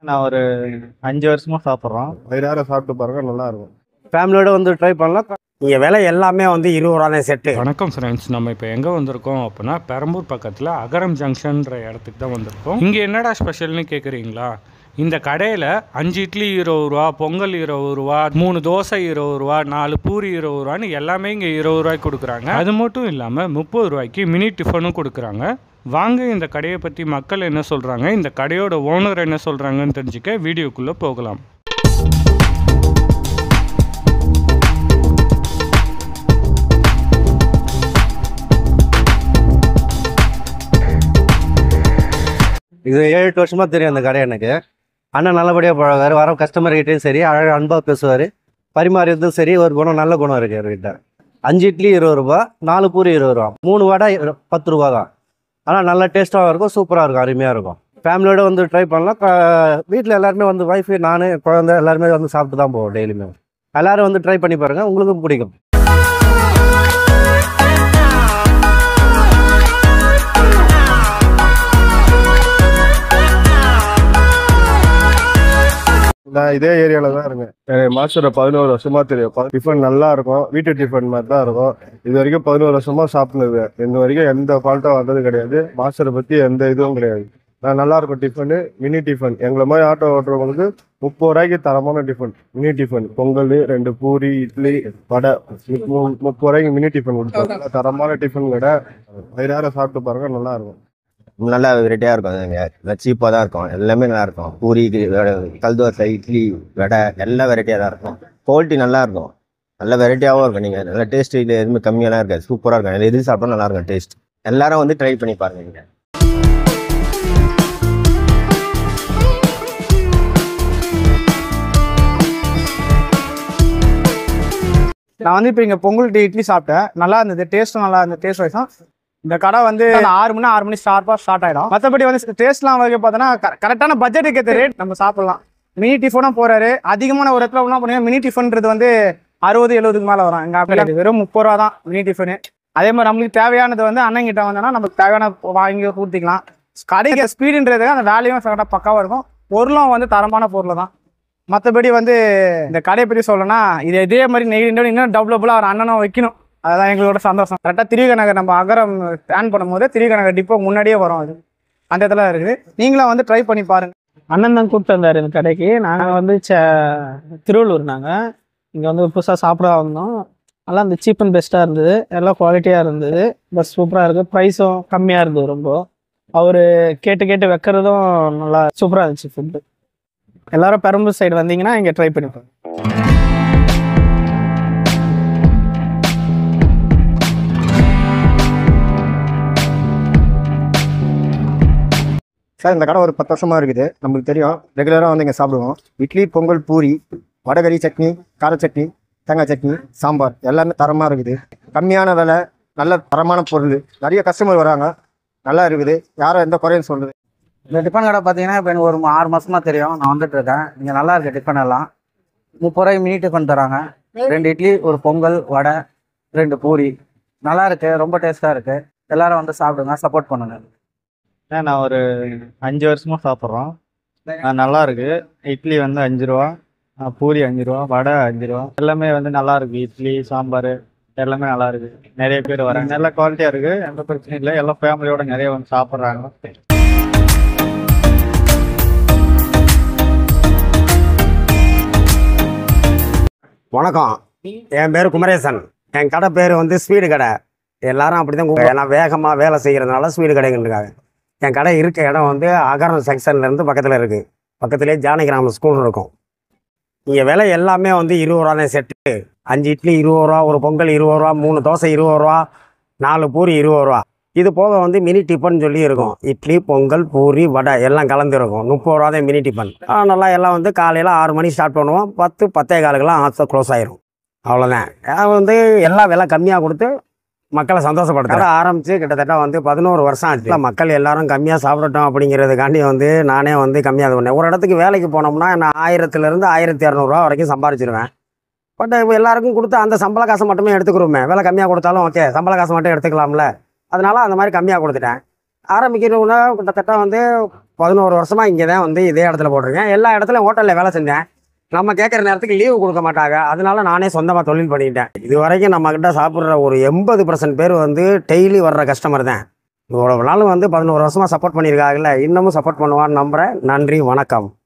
நான் ஒரு அஞ்சு வருஷமா சாப்பிட்றோம் வயிறார சாப்பிட்டு பாருங்க நல்லா இருக்கும் ஃபேமிலியோட வந்து ட்ரை பண்ணலாம் இங்கே விலை எல்லாமே வந்து இருபது ரூபா தான் செட்டு வணக்கம் ஃப்ரெண்ட்ஸ் நம்ம இப்போ எங்கே வந்திருக்கோம் அப்படின்னா பெரம்பூர் பக்கத்தில் அகரம் ஜங்ஷன்ற இடத்துக்கு தான் வந்திருக்கோம் இங்கே என்னடா ஸ்பெஷல்னு கேட்குறீங்களா இந்த கடையில் அஞ்சு இட்லி இருபது ரூபா பொங்கல் இருபது ரூபா மூணு தோசை இருபது ரூபா நாலு பூரி இருபது ரூபான்னு எல்லாமே இங்கே இருபது ரூபாய்க்கு கொடுக்குறாங்க அது மட்டும் இல்லாமல் முப்பது ரூபாய்க்கு மினி டிஃபனும் கொடுக்குறாங்க வாங்க இந்த கடையை பற்றி மக்கள் என்ன சொல்கிறாங்க இந்த கடையோட ஓனர் என்ன சொல்கிறாங்கன்னு தெரிஞ்சுக்க வீடியோக்குள்ளே போகலாம் இது ஏழு எட்டு வருஷமா தெரியும் அந்த கடை எனக்கு அண்ணன் நல்லபடியாக பழகாரு வர கஸ்டமர் கிட்டேயும் சரி அழகாக அன்பாக பேசுவார் பரிமாறியதும் சரி ஒரு குணம் நல்ல குணம் இருக்கு அவர்கிட்ட அஞ்சு இட்லி இருபது ரூபா நாலு பூரி இருபது ரூபா மூணு வடை இரு- பத்து ரூபா தான் ஆனால் நல்ல டேஸ்ட்டாகவும் இருக்கும் சூப்பராக இருக்கும் அருமையாக இருக்கும் ஃபேமிலியோட வந்து ட்ரை பண்ணலாம் வீட்டில் எல்லாருமே வந்து ஒய்ஃபு நான் குழந்தை எல்லாருமே வந்து சாப்பிட்டு தான் போவோம் டெய்லியுமே எல்லாரும் வந்து ட்ரை பண்ணி பாருங்கள் உங்களுக்கும் பிடிக்கும் நான் இதே ஏரியால தான் இருக்கேன் எனக்கு மாஸ்டர் பதினோரு வருஷமா தெரியும் ப- டிஃபன் நல்லா இருக்கும் வீட்டு டிஃபன் மாதிரி தான் இருக்கும் இது வரைக்கும் பதினோரு வருஷமா சாப்பிடுது இன்ன வரைக்கும் எந்த ஃபால்ட்டும் வந்தது கிடையாது மாஸ்டரை பத்தி எந்த இதுவும் கிடையாது நான் நல்லா இருக்கும் டிஃபனு மினி டிஃபன் எங்களை மாதிரி ஆட்டோ ஓட்டுறவங்களுக்கு முப்பது ரூபாய்க்கு தரமான டிஃபன் மினி டிஃபன் பொங்கல் ரெண்டு பூரி இட்லி வடை மு- மு- முப்பது ரூபாய்க்கு மினி டிஃபன் கொடுப்பாங்க தரமான டிஃபன் கடை வயிறார சாப்பிட்டு பாருங்க நல்லா இருக்கும் நல்லா வெரைட்டியாக இருக்கும் அதுங்க சீப்பாக தான் இருக்கும் எல்லாமே நல்லா இருக்கும் பூரி இது, வடை, கல் தோசை இட்லி வடை எல்லாம் வெரைட்டியாக தான் இருக்கும் குவாலிட்டி நல்லா இருக்கும் நல்ல வெரைட்டியாகவும் இருக்கும் நீங்கள் நல்ல டேஸ்ட் இது எதுவுமே கம்மியாலாம் இருக்காது சூப்பராக இருக்கும் இதுல எது சாப்பிட்டா நல்லா இருக்கும் டேஸ்ட் எல்லாரும் வந்து ட்ரை பண்ணி பாருங்க நீங்கள் நான் வந்து இப்போ இங்கே பொங்கல் டீ இட்லி சாப்பிட்டேன் நல்லா இருந்தது டேஸ்ட்டும் நல்லா இருந்தது டேஸ்ட் வைஸும் இந்த கடை வந்து ஆறு மணி ஆறு மணி ஷார்ப்பாக ஸ்டார்ட் ஆகிடும் மற்றபடி வந்து டேஸ்ட்லாம் வந்து பார்த்தோன்னா கரெக்டான பட்ஜெட்டுக்கு ஏற்ற ரேட் நம்ம சாப்பிடலாம் மினி டிஃபனும் போறாரு அதிகமான ஒரு இடத்துல என்ன பண்ணுங்க மினி டிஃபன்றது வந்து அறுபது எழுபதுக்கு மேலே வரும் எங்கள் அப்படி வெறும் முப்பது ரூபா தான் மினி டிஃபனு அதே மாதிரி நம்மளுக்கு தேவையானது வந்து அண்ணங்கிட்ட வந்தோன்னா நமக்கு தேவையான வாங்கி ஊற்றிக்கலாம் கடைக்கு ஸ்பீடுன்றது அந்த வேலையும் கரெக்டாக பக்காவாக இருக்கும் பொருளும் வந்து தரமான பொருள் தான் மற்றபடி வந்து இந்த கடையை பற்றி சொல்லணும்னா இது இதே மாதிரி நெய் இன்னும் டெவலப்புளாக ஒரு அண்ணனும் வைக்கணும் அதுதான் எங்களோட சந்தோஷம் கரெக்டாக திரிக நகர் நம்ம அகரம் ஸ்டாண்ட் பண்ணும்போது திரிக நகர் டிப்போ முன்னாடியே வரும் அது அந்த இடத்துல இருக்குது நீங்களும் வந்து ட்ரை பண்ணி பாருங்க அண்ணன் தான் கூப்பிட்டு வந்தார் இந்த கடைக்கு நாங்கள் வந்து ச திருவள்ளூர் நாங்கள் இங்கே வந்து புதுசாக சாப்பிட வந்தோம் நல்லா இந்த சீப் அண்ட் பெஸ்ட்டாக இருந்தது எல்லாம் குவாலிட்டியாக இருந்தது பஸ் சூப்பராக இருக்குது ப்ரைஸும் கம்மியாக இருந்தது ரொம்ப அவர் கேட்டு கேட்டு வைக்கிறதும் நல்லா சூப்பராக இருந்துச்சு ஃபுட்டு எல்லாரும் பெரம்பூர் சைடு வந்தீங்கன்னா இங்கே ட்ரை பண்ணி பாருங்க சார் இந்த கடை ஒரு பத்து வருஷமா இருக்குது நமக்கு தெரியும் ரெகுலராக வந்து இங்கே சாப்பிடுவோம் இட்லி பொங்கல் பூரி வடகறி சட்னி கார சட்னி தேங்காய் சட்னி சாம்பார் எல்லாமே தரமாக இருக்குது கம்மியான விலை நல்ல தரமான பொருள் நிறைய கஸ்டமர் வராங்க நல்லா இருக்குது யாரும் எந்த குறையும் சொல்றது இந்த டிஃபன் கடை பார்த்தீங்கன்னா இப்போ எனக்கு ஒரு ஆறு மாசமா தெரியும் நான் வந்துட்டு இருக்கேன் இங்கே நல்லா இருக்கு டிஃபன் எல்லாம் முப்பது ரூபாய் மினி டிஃபன் தராங்க ரெண்டு இட்லி ஒரு பொங்கல் வடை ரெண்டு பூரி நல்லா இருக்கு ரொம்ப டேஸ்ட்டாக இருக்கு எல்லாரும் வந்து சாப்பிடுங்க சப்போர்ட் பண்ணுங்க ஏன் நான் ஒரு அஞ்சு வருஷமா சாப்பிட்றோம் நல்லா இருக்கு இட்லி வந்து அஞ்சு ரூபா ஆ, பூரி அஞ்சு ரூபா வடை அஞ்சு ரூபா எல்லாமே வந்து நல்லா இருக்கு இட்லி சாம்பார் எல்லாமே நல்லா இருக்கு நிறைய பேர் வராங்க நல்ல குவாலிட்டியா இருக்கு எந்த பிரச்சனையும் இல்லை எல்லாம் ஃபேமிலியோட நிறைய வந்து சாப்பிட்றாங்க வணக்கம் என் பேர் குமரேசன் என் கடை பேர் வந்து ஸ்வீடு கடை எல்லாரும் அப்படி தான் கூப்பிடுவாங்க ஏன்னா வேகமாக வேலை செய்கிறதுனால ஸ்வீடு கடைங்கன்றாங்க என் கடை இருக்க இடம் வந்து அகரம் செக்ஷன்லேருந்து பக்கத்தில் இருக்குது பக்கத்துலேயே ஜானகிராம ஸ்கூல் இருக்கும் இங்கே விலை எல்லாமே வந்து இருபது ரூபா தான் செட்டு அஞ்சு இட்லி இருபது ரூபா ஒரு பொங்கல் இருபது ரூபா மூணு தோசை இருபது ரூபா நாலு பூரி இருபது ரூபா இது போக வந்து மினி டிஃபன் சொல்லி இருக்கும் இட்லி பொங்கல் பூரி வடை எல்லாம் கலந்து இருக்கும் முப்பது ரூபா தான் மினி டிஃபன் ஆ, நல்லா எல்லாம் வந்து காலையில் ஆறு மணி ஸ்டார்ட் பண்ணுவோம் பத்து பத்தே காலுக்கெல்லாம் ஆசை க்ளோஸ் ஆயிரும் அவ்வளோதான் நான் வந்து எல்லாம் விலை கம்மியாக கொடுத்து மக்களை சந்தோஷப்படுத்த ஆரம்பித்து கிட்டத்தட்ட வந்து பதினோரு வருஷம் ஆச்சு இல்ல, மக்கள் எல்லாரும் கம்மியாக சாப்பிடட்டும் அப்படிங்கிறதுக்காண்டி வந்து நானே வந்து கம்மியாக இது பண்ணேன் ஒரு இடத்துக்கு வேலைக்கு போனோம்னா நான் ஆயிரத்துலேருந்து ஆயிரத்தி இரநூறுவா வரைக்கும் சம்பாரிச்சிருவேன் பட் இப்போ எல்லாருக்கும் கொடுத்து அந்த சம்பள காசை மட்டுமே எடுத்துக்கிறோமே விலை கம்மியாக கொடுத்தாலும் ஓகே சம்பள காசை மட்டும் எடுத்துக்கலாம்ல அதனால அந்த மாதிரி கம்மியாக கொடுத்துட்டேன் ஆரம்பிக்கணும்னா கிட்டத்தட்ட வந்து பதினோரு வருஷமாக இங்கே தான் வந்து இதே இடத்துல போட்டிருக்கேன் எல்லா இடத்துலையும் ஹோட்டலில் வேலை செஞ்சேன் நம்ம கேட்குற நேரத்துக்கு லீவு கொடுக்க மாட்டாங்க அதனால நானே சொந்தமாக தொழில் பண்ணிக்கிட்டேன் இது வரைக்கும் நம்மக்கிட்ட சாப்பிட்ற ஒரு எண்பது பர்சன்ட் பேர் வந்து டெய்லி வர்ற கஸ்டமர் தான் இவ்வளோ நாள் வந்து பதினோரு வருஷமாக சப்போர்ட் பண்ணியிருக்காங்கல்ல இன்னமும் சப்போர்ட் பண்ணுவான்னு நம்புகிறேன் நன்றி வணக்கம்